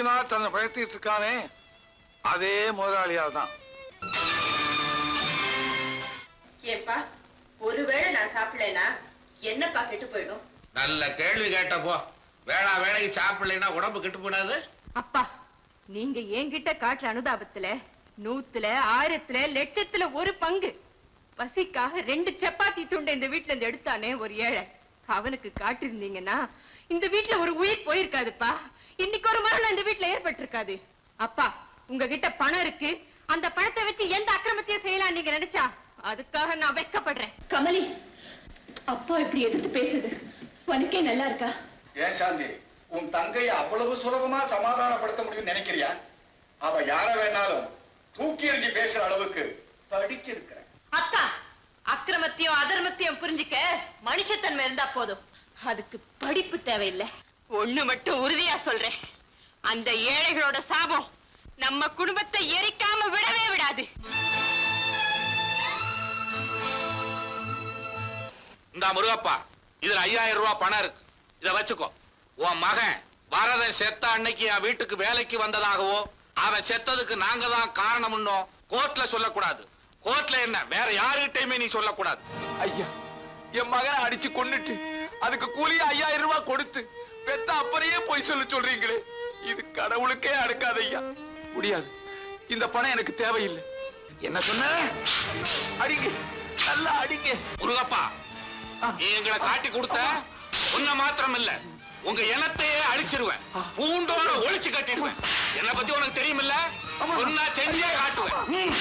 நாளுக்கு நாள் தன்னை பழத்திட்டு இருக்கானே அதே முதலாளியா தான் ஏன்பா ஒருவேளை நான் சாப்பிடலைன்னா என்னப்பா கெட்டு போயிடும் நல்ல கேள்வி கேட்டப்போ வேளா வேலைக்கு சாப்பிடலைன்னா உடம்பு கெட்டு போடாது அப்பா நீங்க என்கிட்ட காட்டுற அனுதாபத்துல நூத்துல ஆயிரத்துல லட்சத்துல ஒரு பங்கு பசிக்காக ரெண்டு சப்பாத்தி துண்டை இந்த வீட்ல இருந்து எடுத்தானே ஒரு ஏழை அவனுக்கு காட்டிருந்தீங்கன்னா இந்த வீட்ல ஒரு உயிர் போயிருக்காதுப்பா இன்னைக்கு ஒரு மரணம் இந்த வீட்ல ஏற்பட்டிருக்காது அப்பா உங்ககிட்ட பணம் இருக்கு அந்த பணத்தை வச்சு எந்த அக்கிரமத்தையும் செய்யலாம் நீங்க நினைச்சா அதுக்காக நான் வெட்கப்படுறேன் கமலி அப்பா இப்படி எதிர்த்து பேசுது உனக்கே நல்லா இருக்கா ஏன் சாந்தி உன் தங்கையை அவ்வளவு சுலபமா சமாதானப்படுத்த முடியும்னு நினைக்கிறியா அவ யார வேணாலும் தூக்கி எறிஞ்சு பேசுற அளவுக்கு படிச்சிருக்கிறேன் அத்தா அக்கிரமத்தையும் அதர்மத்தையும் புரிஞ்சுக்க மனுஷத்தன்மை இருந்தா போதும் அதுக்கு படிப்பு தேவையில்லை ஒண்ணு மட்டும் உறுதியா சொல்றேன் அந்த ஏழைகளோட சாபம் நம்ம குடும்பத்தை எரிக்காம விடவே விடாது இந்த முருகப்பா இதுல ஐயாயிரம் ரூபாய் பணம் இருக்கு இத வச்சுக்கோ உன் மகன் வரதன் செத்த அன்னைக்கு என் வீட்டுக்கு வேலைக்கு வந்ததாகவோ அவன் செத்ததுக்கு நாங்க தான் காரணம்னோ கோர்ட்ல சொல்லக்கூடாது கோர்ட்ல என்ன வேற யாருகிட்டயுமே நீ சொல்லக்கூடாது ஐயா என் மகனை அடிச்சு கொன்னுட்டு அதுக்கு கூலியா ஐயாயிரம் ரூபாய் கொடுத்து பெத்த அப்பறையே போய் சொல்ல சொல்றீங்களே இது கடவுளுக்கே அடுக்காத ஐயா முடியாது இந்த பணம் எனக்கு தேவையில்லை என்ன சொன்ன அடிங்க நல்லா அடிங்க முருகப்பா நீ எங்களை காட்டி கொடுத்த உன்ன மாத்திரம் இல்ல உங்க இனத்தையே அழிச்சிருவேன் பூண்டோட ஒழிச்சு கட்டிடுவேன் என்ன பத்தி உனக்கு தெரியுமில்ல ஒன்னா செஞ்சே காட்டுவேன்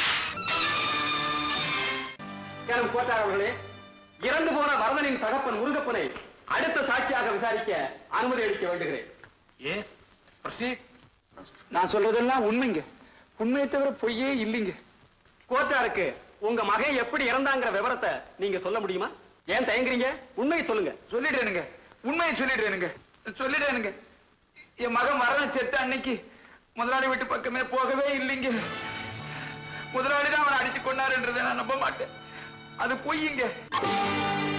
கேரம் கோட்டார் அவர்களே இறந்து போன வரதனின் தகப்பன் முருகப்பனை அடுத்த சாட்சியாக விசாரிக்க அனுமதி அளிக்க வேண்டுகிறேன் எஸ் ப்ரொசீட் நான் சொல்றதெல்லாம் உண்மைங்க உண்மையை தவிர பொய்யே இல்லைங்க கோட்டாருக்கு உங்க மகன் எப்படி இறந்தாங்கிற விவரத்தை நீங்க சொல்ல முடியுமா ஏன் தயங்குறீங்க உண்மையை சொல்லுங்க சொல்லிடுறேனுங்க உண்மையை சொல்லிடுறேனுங்க சொல்லிடுறேனுங்க என் மகன் மரணம் செத்த அன்னைக்கு முதலாளி வீட்டு பக்கமே போகவே இல்லைங்க முதலாளி தான் அவனை அடிச்சு கொண்டாருன்றதை நான் நம்ப மாட்டேன் அது பொய்யுங்க